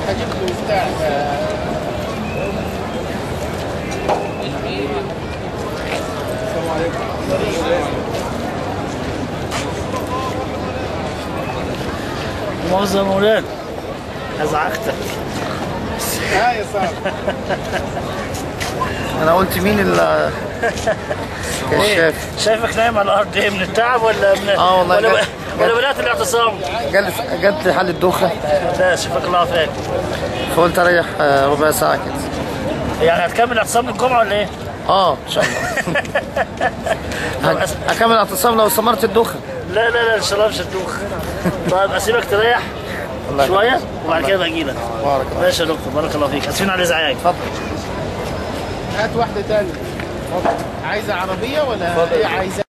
هجيب له بتاع السلام عليكم مؤاخذة يا مولانا ازعجتك ها يا صاحبي انا قلت مين ال ايه كشاف شايفك نايم على الارض ايه من التعب ولا من آه والله ولا, جد- ولا جد. بدات الاعتصام؟ جت جت لي حالة دوخة لا شفاك الله عافاك فقلت اريح آه، ربع ساعة كده يعني هتكمل اعتصام الجمعه ولا ايه؟ اه ان شاء الله طب هك- أس- هكمل اعتصام لو استمرت الدوخة لا لا لا ان شاء الله مش هتدوخ طيب اسيبك تريح الله شويه وبعد كده باجي لك بارك الله ماشي يا دكتور بارك الله فيك اسفين على الازعاج اتفضل هات واحدة تانية عايزة عربية ولا هي عايزة